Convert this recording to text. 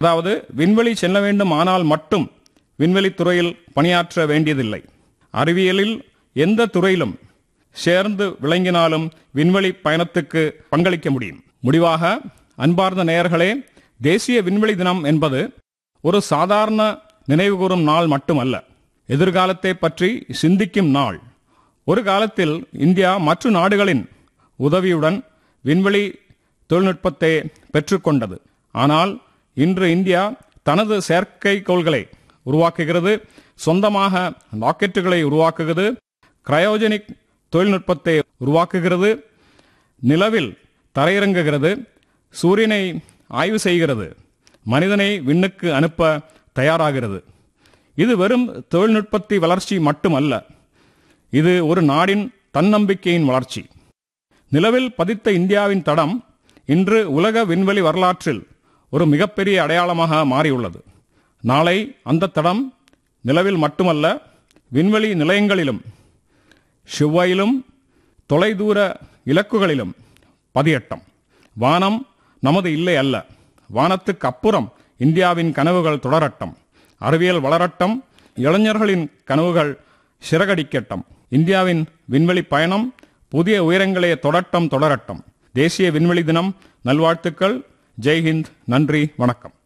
அதாவது விண்வெளி செல்ல வேண்டும் ஆனால் மட்டும் விண்வெளி துறையில் பணியாற்ற வேண்டியதில்லை அறிவியலில் எந்த துறையிலும் சேர்ந்து விளங்கினாலும் விண்வெளி பயணத்துக்கு பங்களிக்க முடியும் முடிவாக அன்பார்ந்த நேயர்களே தேசிய விண்வெளி தினம் என்பது ஒரு சாதாரண நினைவுகூரும் நாள் மட்டுமல்ல எதிர்காலத்தை பற்றி சிந்திக்கும் நாள் ஒரு காலத்தில் இந்தியா மற்ற நாடுகளின் உதவியுடன் விண்வெளி தொழில்நுட்பத்தை பெற்றுக்கொண்டது ஆனால் இன்று இந்தியா தனது செயற்கைக்கோள்களை உருவாக்குகிறது சொந்தமாக ராக்கெட்டுகளை உருவாக்குகிறது கிரயோஜெனிக் தொழில்நுட்பத்தை உருவாக்குகிறது நிலவில் தரையிறங்குகிறது சூரியனை ஆய்வு செய்கிறது மனிதனை விண்ணுக்கு அனுப்ப தயாராகிறது இது வெறும் தொழில்நுட்பத்தி வளர்ச்சி மட்டுமல்ல இது ஒரு நாடின் தன்னம்பிக்கையின் வளர்ச்சி நிலவில் பதித்த இந்தியாவின் தடம் இன்று உலக விண்வெளி வரலாற்றில் ஒரு மிகப்பெரிய அடையாளமாக மாறியுள்ளது நாளை அந்த தடம் நிலவில் மட்டுமல்ல விண்வெளி நிலையங்களிலும் செவ்வாயிலும் தொலைதூர இலக்குகளிலும் பதியட்டம் வானம் நமது இல்லை அல்ல வானத்துக்கு அப்புறம் இந்தியாவின் கனவுகள் தொடரட்டம் அறிவியல் வளரட்டம் இளைஞர்களின் கனவுகள் சிறகடிக்கட்டும் இந்தியாவின் விண்வெளி பயணம் புதிய உயரங்களை தொடட்டம் தொடரட்டும் தேசிய விண்வெளி தினம் நல்வாழ்த்துக்கள் ஜெய்ஹிந்த் நன்றி வணக்கம்